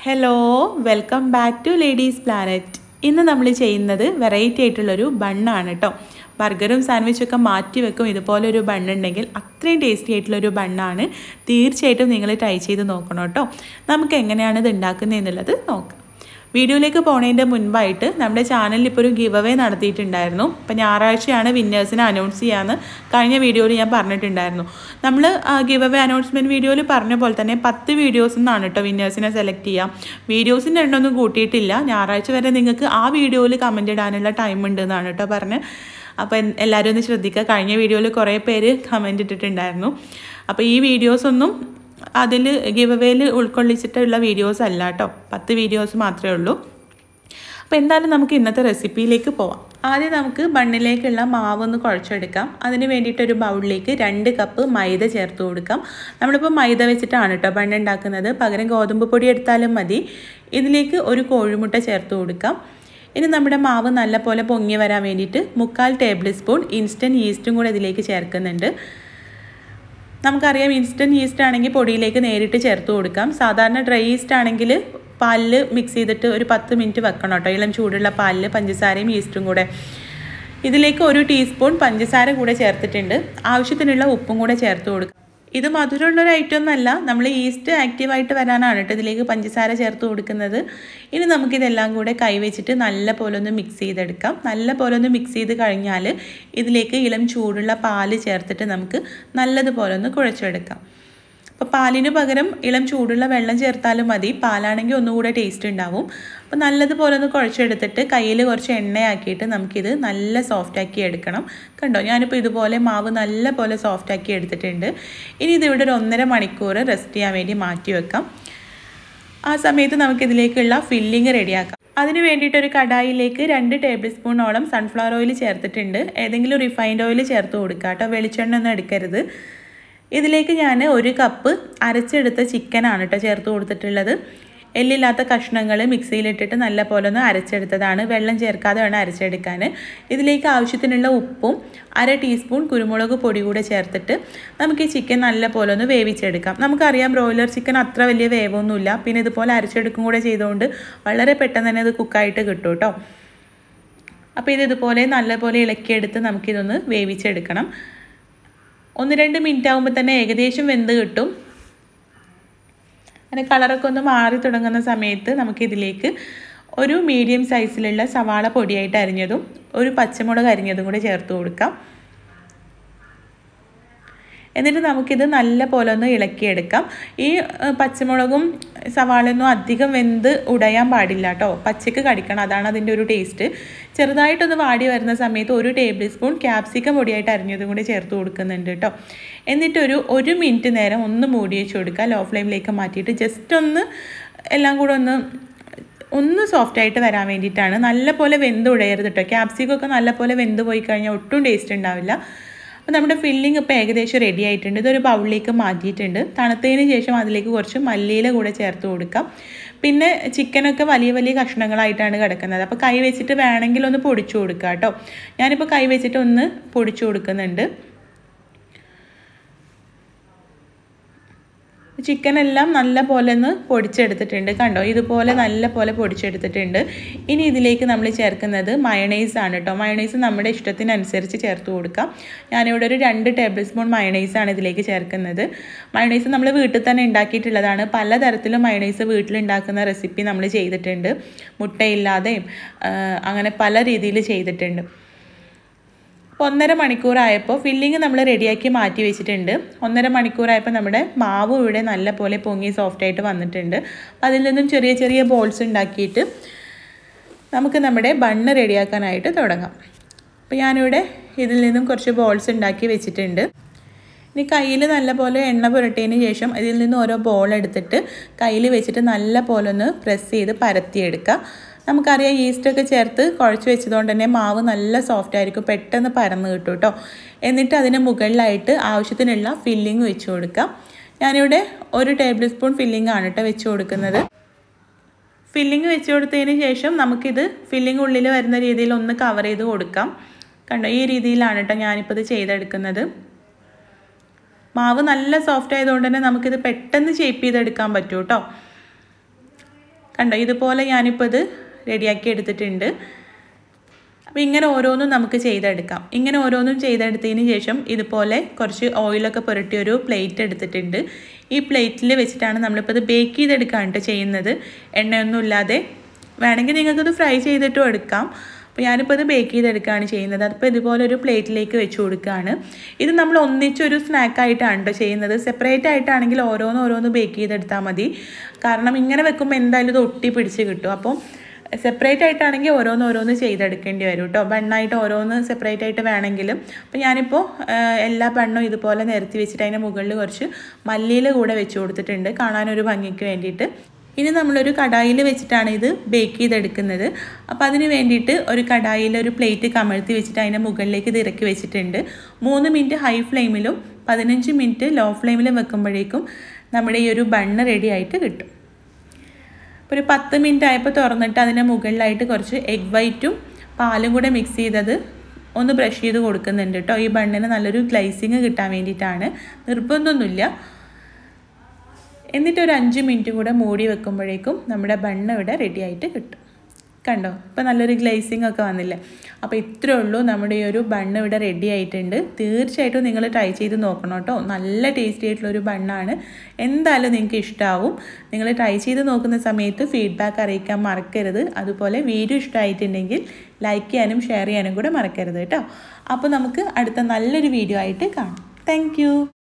hello welcome back to ladies planet ഇന്ന് നമ്മൾ ചെയ്യുന്നത് വെറൈറ്റി ആയിട്ടുള്ളൊരു ബണ്ണാണ് കേട്ടോ ബർഗറും സാൻഡ്വിച്ചൊക്കെ മാറ്റി വെക്കും ഇതുപോലെ ഒരു ബണ്ണുണ്ടെങ്കിൽ അത്രയും ടേസ്റ്റി ആയിട്ടുള്ളൊരു ബണ്ണാണ് തീർച്ചയായിട്ടും നിങ്ങൾ ട്രൈ ചെയ്ത് നോക്കണം കേട്ടോ നമുക്ക് എങ്ങനെയാണ് ഇത് ഉണ്ടാക്കുന്നത് എന്നുള്ളത് നോക്കാം വീഡിയോയിലേക്ക് പോണതിൻ്റെ മുൻപായിട്ട് നമ്മുടെ ചാനലിൽ ഇപ്പോൾ ഒരു ഗിവ് അവേ നടത്തിയിട്ടുണ്ടായിരുന്നു അപ്പോൾ ഞായറാഴ്ചയാണ് വിന്നേഴ്സിനെ അനൗൺസ് ചെയ്യാമെന്ന് കഴിഞ്ഞ വീഡിയോയിൽ ഞാൻ പറഞ്ഞിട്ടുണ്ടായിരുന്നു നമ്മൾ ഗിവ് അവേ അനൗൺസ്മെൻറ്റ് വീഡിയോയിൽ പറഞ്ഞ പോലെ തന്നെ പത്ത് വീഡിയോസ് നിന്നാണ് കേട്ടോ വിന്നേഴ്സിനെ സെലക്ട് ചെയ്യാം വീഡിയോസിൻ്റെ എണ്ണമൊന്നും കൂട്ടിയിട്ടില്ല ഞായറാഴ്ച വരെ നിങ്ങൾക്ക് ആ വീഡിയോയിൽ കമൻറ്റ് ഇടാനുള്ള ടൈം ഉണ്ട് എന്നാണ് കേട്ടോ പറഞ്ഞത് അപ്പോൾ എല്ലാവരും ഒന്ന് ശ്രദ്ധിക്കുക കഴിഞ്ഞ വീഡിയോയിൽ കുറേ പേര് കമൻറ്റ് ഇട്ടിട്ടുണ്ടായിരുന്നു അപ്പോൾ ഈ വീഡിയോസൊന്നും അതിൽ ഗിവ് അവേയിൽ ഉൾക്കൊള്ളിച്ചിട്ടുള്ള വീഡിയോസ് അല്ല കേട്ടോ പത്ത് വീഡിയോസ് മാത്രമേ ഉള്ളൂ അപ്പോൾ എന്തായാലും നമുക്ക് ഇന്നത്തെ റെസിപ്പിയിലേക്ക് പോവാം ആദ്യം നമുക്ക് ബണ്ണിലേക്കുള്ള മാവ് ഒന്ന് കുഴച്ചെടുക്കാം അതിന് വേണ്ടിയിട്ട് ഒരു ബൗളിലേക്ക് രണ്ട് കപ്പ് മൈദ ചേർത്ത് കൊടുക്കാം നമ്മളിപ്പോൾ മൈദ വെച്ചിട്ടാണ് കേട്ടോ ബണ്ണ് ഉണ്ടാക്കുന്നത് പകരം ഗോതമ്പ് പൊടി എടുത്താലും മതി ഇതിലേക്ക് ഒരു കോഴിമുട്ട ചേർത്ത് കൊടുക്കാം ഇനി നമ്മുടെ മാവ് നല്ലപോലെ പൊങ്ങി വരാൻ വേണ്ടിയിട്ട് മുക്കാൽ ടേബിൾ സ്പൂൺ ഇൻസ്റ്റൻറ്റ് ഈസ്റ്റും കൂടെ ഇതിലേക്ക് ചേർക്കുന്നുണ്ട് നമുക്കറിയാം ഇൻസ്റ്റൻറ്റ് ഈസ്റ്റ് ആണെങ്കിൽ പൊടിയിലേക്ക് നേരിട്ട് ചേർത്ത് കൊടുക്കാം സാധാരണ ഡ്രൈ ഈസ്റ്റ് ആണെങ്കിൽ പാലിൽ മിക്സ് ചെയ്തിട്ട് ഒരു പത്ത് മിനിറ്റ് വെക്കണം കേട്ടോ ഇളം ചൂടുള്ള പാലിൽ പഞ്ചസാരയും ഈസ്റ്റും കൂടെ ഇതിലേക്ക് ഒരു ടീസ്പൂൺ പഞ്ചസാര കൂടെ ചേർത്തിട്ടുണ്ട് ആവശ്യത്തിനുള്ള ഉപ്പും കൂടെ ചേർത്ത് കൊടുക്കാം ഇത് മധുരമുള്ളൊരു ഐറ്റം ഒന്നല്ല നമ്മൾ ഈസ്റ്റ് ആക്റ്റീവായിട്ട് വരാനാണ് കേട്ടോ ഇതിലേക്ക് പഞ്ചസാര ചേർത്ത് കൊടുക്കുന്നത് ഇനി നമുക്കിതെല്ലാം കൂടെ കൈവച്ചിട്ട് നല്ല പോലെ ഒന്ന് മിക്സ് ചെയ്തെടുക്കാം നല്ല പോലെ ഒന്ന് മിക്സ് ചെയ്ത് കഴിഞ്ഞാൽ ഇതിലേക്ക് ഇളം ചൂടുള്ള പാല് ചേർത്തിട്ട് നമുക്ക് നല്ലതുപോലെ ഒന്ന് കുഴച്ചെടുക്കാം അപ്പോൾ പാലിന് പകരം ഇളം ചൂടുള്ള വെള്ളം ചേർത്താലും മതി പാലാണെങ്കിൽ ഒന്നുകൂടെ ടേസ്റ്റ് ഉണ്ടാവും അപ്പോൾ നല്ലതുപോലെ ഒന്ന് കുഴച്ചെടുത്തിട്ട് കയ്യിൽ കുറച്ച് എണ്ണയാക്കിയിട്ട് നമുക്കിത് നല്ല സോഫ്റ്റാക്കി എടുക്കണം കണ്ടോ ഞാനിപ്പോൾ ഇതുപോലെ മാവ് നല്ല പോലെ സോഫ്റ്റാക്കി എടുത്തിട്ടുണ്ട് ഇനി ഇതിവിടെ ഒരു ഒന്നര മണിക്കൂർ റെസ്റ്റ് ചെയ്യാൻ വേണ്ടി മാറ്റി വെക്കാം ആ സമയത്ത് നമുക്കിതിലേക്കുള്ള ഫില്ലിങ് റെഡിയാക്കാം അതിന് വേണ്ടിയിട്ട് ഒരു കടായിലേക്ക് രണ്ട് ടേബിൾ സ്പൂണോളം സൺഫ്ലവർ ഓയിൽ ചേർത്തിട്ടുണ്ട് ഏതെങ്കിലും റിഫൈൻഡ് ഓയിൽ ചേർത്ത് കൊടുക്കുക കേട്ടോ വെളിച്ചെണ്ണ ഒന്നും എടുക്കരുത് ഇതിലേക്ക് ഞാൻ ഒരു കപ്പ് അരച്ചെടുത്ത ചിക്കനാണ് കേട്ടോ ചേർത്ത് കൊടുത്തിട്ടുള്ളത് എല്ലില്ലാത്ത കഷ്ണങ്ങൾ മിക്സിയിലിട്ടിട്ട് നല്ല പോലെ ഒന്ന് അരച്ചെടുത്തതാണ് വെള്ളം ചേർക്കാതെ വേണം അരച്ചെടുക്കാൻ ഇതിലേക്ക് ആവശ്യത്തിനുള്ള ഉപ്പും അര ടീസ്പൂൺ കുരുമുളക് പൊടി കൂടെ ചേർത്തിട്ട് നമുക്ക് ഈ ചിക്കൻ നല്ല പോലെ ഒന്ന് വേവിച്ചെടുക്കാം നമുക്കറിയാം ബ്രോയിലർ ചിക്കൻ അത്ര വലിയ വേവൊന്നുമില്ല പിന്നെ ഇതുപോലെ അരച്ചെടുക്കും കൂടെ ചെയ്തുകൊണ്ട് വളരെ പെട്ടെന്ന് തന്നെ ഇത് കുക്കായിട്ട് കിട്ടും കേട്ടോ അപ്പോൾ ഇത് ഇതുപോലെ നല്ലപോലെ ഇളക്കിയെടുത്ത് നമുക്കിതൊന്ന് വേവിച്ചെടുക്കണം ഒന്ന് രണ്ട് മിനിറ്റ് ആകുമ്പോൾ തന്നെ ഏകദേശം വെന്ത് കിട്ടും അങ്ങനെ കളറൊക്കെ ഒന്ന് മാറി തുടങ്ങുന്ന സമയത്ത് നമുക്കിതിലേക്ക് ഒരു മീഡിയം സൈസിലുള്ള സവാള പൊടിയായിട്ട് അരിഞ്ഞതും ഒരു പച്ചമുളക് അരിഞ്ഞതും കൂടെ ചേർത്ത് കൊടുക്കാം എന്നിട്ട് നമുക്കിത് നല്ല പോലെ ഒന്ന് ഇളക്കിയെടുക്കാം ഈ പച്ചമുളകും സവാളയൊന്നും അധികം വെന്ത് ഉടയാൻ പാടില്ല കേട്ടോ പച്ചക്ക് കടിക്കണം അതാണ് അതിൻ്റെ ഒരു ടേസ്റ്റ് ചെറുതായിട്ടൊന്ന് വാടി വരുന്ന സമയത്ത് ഒരു ടേബിൾ സ്പൂൺ ക്യാപ്സിക്കം പൊടിയായിട്ട് അരിഞ്ഞതും കൂടി ചേർത്ത് കൊടുക്കുന്നുണ്ട് കേട്ടോ എന്നിട്ടൊരു ഒരു മിനിറ്റ് നേരം ഒന്ന് മൂടി വെച്ച് കൊടുക്കുക ലോ ഫ്ലെയിമിലേക്ക് മാറ്റിയിട്ട് ജസ്റ്റ് ഒന്ന് എല്ലാം കൂടെ ഒന്ന് ഒന്ന് സോഫ്റ്റ് ആയിട്ട് വരാൻ വേണ്ടിയിട്ടാണ് നല്ല പോലെ വെന്ത് ഉടയരുത് കേട്ടോ ക്യാപ്സിക്കൊക്കെ നല്ല പോലെ വെന്ത് പോയി കഴിഞ്ഞാൽ ഒട്ടും ടേസ്റ്റ് ഉണ്ടാവില്ല അപ്പോൾ നമ്മുടെ ഫില്ലിംഗ് ഇപ്പോൾ ഏകദേശം റെഡി ആയിട്ടുണ്ട് ഇതൊരു ബൗളിലേക്ക് മാറ്റിയിട്ടുണ്ട് തണുത്തതിന് ശേഷം അതിലേക്ക് കുറച്ച് മല്ലിയില കൂടെ ചേർത്ത് കൊടുക്കാം പിന്നെ ചിക്കനൊക്കെ വലിയ വലിയ കഷ്ണങ്ങളായിട്ടാണ് കിടക്കുന്നത് അപ്പോൾ കൈ വെച്ചിട്ട് വേണമെങ്കിൽ ഒന്ന് പൊടിച്ചു കൊടുക്കുക കേട്ടോ ഞാനിപ്പോൾ കൈ വെച്ചിട്ട് ഒന്ന് പൊടിച്ചു കൊടുക്കുന്നുണ്ട് ചിക്കൻ എല്ലാം നല്ല പോലെ ഒന്ന് പൊടിച്ചെടുത്തിട്ടുണ്ട് കണ്ടോ ഇതുപോലെ നല്ല പോലെ പൊടിച്ചെടുത്തിട്ടുണ്ട് ഇനി ഇതിലേക്ക് നമ്മൾ ചേർക്കുന്നത് മയണൈസ് ആണ് കേട്ടോ മയണൈസ് നമ്മുടെ ഇഷ്ടത്തിനനുസരിച്ച് ചേർത്ത് കൊടുക്കാം ഞാനിവിടെ ഒരു രണ്ട് ടേബിൾ സ്പൂൺ മയണൈസ് ആണ് ഇതിലേക്ക് ചേർക്കുന്നത് മയണൈസ് നമ്മൾ വീട്ടിൽ തന്നെ ഉണ്ടാക്കിയിട്ടുള്ളതാണ് പലതരത്തിലും മയണൈസ് വീട്ടിലുണ്ടാക്കുന്ന റെസിപ്പി നമ്മൾ ചെയ്തിട്ടുണ്ട് മുട്ടയില്ലാതെയും അങ്ങനെ പല രീതിയിൽ ചെയ്തിട്ടുണ്ട് അപ്പോൾ ഒന്നര മണിക്കൂറായപ്പോൾ ഫില്ലിങ് നമ്മൾ റെഡിയാക്കി മാറ്റി വെച്ചിട്ടുണ്ട് ഒന്നര മണിക്കൂറായപ്പോൾ നമ്മുടെ മാവ് ഇവിടെ നല്ല പോലെ പൊങ്ങി സോഫ്റ്റായിട്ട് വന്നിട്ടുണ്ട് അപ്പോൾ അതിൽ നിന്നും ചെറിയ ചെറിയ ബോൾസ് ഉണ്ടാക്കിയിട്ട് നമുക്ക് നമ്മുടെ ബണ്ണ് റെഡിയാക്കാനായിട്ട് തുടങ്ങാം അപ്പോൾ ഞാനിവിടെ ഇതിൽ നിന്നും കുറച്ച് ബോൾസ് ഉണ്ടാക്കി വെച്ചിട്ടുണ്ട് ഇനി കയ്യിൽ നല്ലപോലെ എണ്ണ പുരട്ടിയതിന് ശേഷം ഇതിൽ നിന്ന് ഓരോ ബോൾ എടുത്തിട്ട് കയ്യിൽ വെച്ചിട്ട് നല്ല പോലെ ഒന്ന് പ്രസ് ചെയ്ത് പരത്തിയെടുക്കുക നമുക്കറിയാം ഈസ്റ്റൊക്കെ ചേർത്ത് കുഴച്ച് വെച്ചതുകൊണ്ട് തന്നെ മാവ് നല്ല സോഫ്റ്റ് ആയിരിക്കും പെട്ടെന്ന് പരന്ന് കിട്ടും കേട്ടോ എന്നിട്ട് അതിന് മുകളിലായിട്ട് ആവശ്യത്തിനുള്ള ഫില്ലിങ് വെച്ച് കൊടുക്കാം ഞാനിവിടെ ഒരു ടേബിൾ സ്പൂൺ ഫില്ലിംഗ് ആണ് കേട്ടോ വെച്ച് കൊടുക്കുന്നത് ഫില്ലിങ് വെച്ച് കൊടുത്തതിന് ശേഷം നമുക്കിത് ഫില്ലിംഗ് ഉള്ളിൽ വരുന്ന രീതിയിൽ ഒന്ന് കവർ ചെയ്ത് കൊടുക്കാം കണ്ടോ ഈ രീതിയിലാണ് കേട്ടോ ഞാനിപ്പോൾ ഇത് ചെയ്തെടുക്കുന്നത് മാവ് നല്ല സോഫ്റ്റ് ആയതുകൊണ്ട് തന്നെ നമുക്കിത് പെട്ടെന്ന് ഷേപ്പ് ചെയ്തെടുക്കാൻ പറ്റും കേട്ടോ കണ്ടോ ഇതുപോലെ ഞാനിപ്പോൾ ഇത് റെഡിയാക്കി എടുത്തിട്ടുണ്ട് അപ്പോൾ ഇങ്ങനെ ഓരോന്നും നമുക്ക് ചെയ്തെടുക്കാം ഇങ്ങനെ ഓരോന്നും ചെയ്തെടുത്തതിന് ശേഷം ഇതുപോലെ കുറച്ച് ഓയിലൊക്കെ പുരട്ടിയ ഒരു പ്ലേറ്റ് എടുത്തിട്ടുണ്ട് ഈ പ്ലേറ്റിൽ വെച്ചിട്ടാണ് നമ്മളിപ്പോൾ ഇത് ബേക്ക് ചെയ്തെടുക്കുകയാണ് കേട്ടോ ചെയ്യുന്നത് എണ്ണയൊന്നും ഇല്ലാതെ വേണമെങ്കിൽ നിങ്ങൾക്കിത് ഫ്രൈ ചെയ്തിട്ടും എടുക്കാം അപ്പോൾ ഞാനിപ്പോൾ ഇത് ബേക്ക് ചെയ്തെടുക്കുകയാണ് ചെയ്യുന്നത് അപ്പോൾ ഇതുപോലെ ഒരു പ്ലേറ്റിലേക്ക് വെച്ച് കൊടുക്കുകയാണ് ഇത് നമ്മൾ ഒന്നിച്ചൊരു സ്നാക്കായിട്ടാണ് കേട്ടോ ചെയ്യുന്നത് സെപ്പറേറ്റ് ആയിട്ടാണെങ്കിൽ ഓരോന്ന് ഓരോന്ന് ബേക്ക് ചെയ്തെടുത്താൽ മതി കാരണം ഇങ്ങനെ വെക്കുമ്പോൾ എന്തായാലും ഇത് ഒട്ടി പിടിച്ച് കിട്ടും അപ്പോൾ സെപ്പറേറ്റ് ആയിട്ടാണെങ്കിൽ ഓരോന്ന് ഓരോന്ന് ചെയ്തെടുക്കേണ്ടി വരും കേട്ടോ ബണ്ണായിട്ട് ഓരോന്ന് സെപ്പറേറ്റ് ആയിട്ട് വേണമെങ്കിലും അപ്പോൾ ഞാനിപ്പോൾ എല്ലാ ബണ്ണും ഇതുപോലെ നിരത്തി വെച്ചിട്ട് അതിൻ്റെ മുകളിൽ കുറച്ച് മല്ലിയില കൂടെ വെച്ച് കൊടുത്തിട്ടുണ്ട് കാണാനൊരു ഭംഗിക്ക് വേണ്ടിയിട്ട് ഇനി നമ്മളൊരു കടായിൽ വെച്ചിട്ടാണ് ഇത് ബേക്ക് ചെയ്തെടുക്കുന്നത് അപ്പോൾ അതിന് വേണ്ടിയിട്ട് ഒരു കടായിൽ ഒരു പ്ലേറ്റ് കമഴ്ത്തി വെച്ചിട്ട് അതിൻ്റെ മുകളിലേക്ക് ഇത് ഇറക്കി വെച്ചിട്ടുണ്ട് മൂന്ന് മിനിറ്റ് ഹൈ ഫ്ലെയിമിലും പതിനഞ്ച് മിനിറ്റ് ലോ ഫ്ലെയിമിലും വെക്കുമ്പോഴേക്കും നമ്മുടെ ഈ ഒരു ബണ്ണ് റെഡി ആയിട്ട് കിട്ടും ഒരു പത്ത് മിനിറ്റ് ആയപ്പോൾ തുറന്നിട്ട് അതിൻ്റെ മുകളിലായിട്ട് കുറച്ച് എഗ് വൈറ്റും പാലും കൂടെ മിക്സ് ചെയ്തത് ഒന്ന് ബ്രഷ് ചെയ്ത് കൊടുക്കുന്നുണ്ട് കേട്ടോ ഈ ബണ്ണിന് നല്ലൊരു ഗ്ലൈസിങ് കിട്ടാൻ വേണ്ടിയിട്ടാണ് നിർബന്ധമൊന്നുമില്ല എന്നിട്ട് ഒരു അഞ്ച് മിനിറ്റ് കൂടെ മൂടി വെക്കുമ്പോഴേക്കും നമ്മുടെ ബണ്ണ് ഇവിടെ റെഡി ആയിട്ട് കിട്ടും കണ്ടോ ഇപ്പോൾ നല്ലൊരു ഗ്ലേസിങ് ഒക്കെ വന്നില്ലേ അപ്പോൾ ഇത്രേ ഉള്ളൂ നമ്മുടെ ഈ ഒരു ബണ്ണ് ഇവിടെ റെഡി ആയിട്ടുണ്ട് തീർച്ചയായിട്ടും നിങ്ങൾ ട്രൈ ചെയ്ത് നോക്കണം കേട്ടോ നല്ല ടേസ്റ്റി ആയിട്ടുള്ളൊരു ബണ്ണാണ് എന്തായാലും നിങ്ങൾക്ക് ഇഷ്ടമാവും നിങ്ങൾ ട്രൈ ചെയ്ത് നോക്കുന്ന സമയത്ത് ഫീഡ്ബാക്ക് അറിയിക്കാൻ മറക്കരുത് അതുപോലെ വീഡിയോ ഇഷ്ടമായിട്ടുണ്ടെങ്കിൽ ലൈക്ക് ചെയ്യാനും ഷെയർ ചെയ്യാനും കൂടെ മറക്കരുത് കേട്ടോ അപ്പോൾ നമുക്ക് അടുത്ത നല്ലൊരു വീഡിയോ ആയിട്ട് കാണാം താങ്ക്